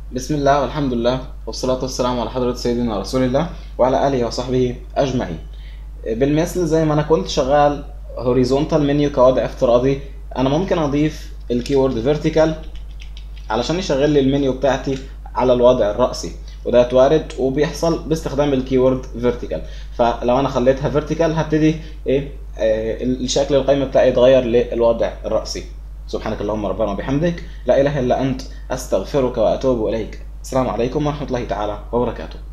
بسم الله والحمد لله والصلاة والسلام على حضرة سيدنا رسول الله وعلى آله وصحبه أجمعين بالمثل زي ما أنا كنت شغال هوريزونتال منيو كوضع افتراضي أنا ممكن أضيف الكيورد فيرتيكال علشان يشغل لي المنيو بتاعتي على الوضع الرأسي وده وارد وبيحصل باستخدام الكيورد فيرتيكال فلو انا خليتها فيرتيكال هبتدي ايه آه الشكل القائمه بتاعي يتغير للوضع الرأسي سبحانك اللهم ربنا وبحمدك لا اله الا انت استغفرك واتوب اليك السلام عليكم ورحمه الله تعالى وبركاته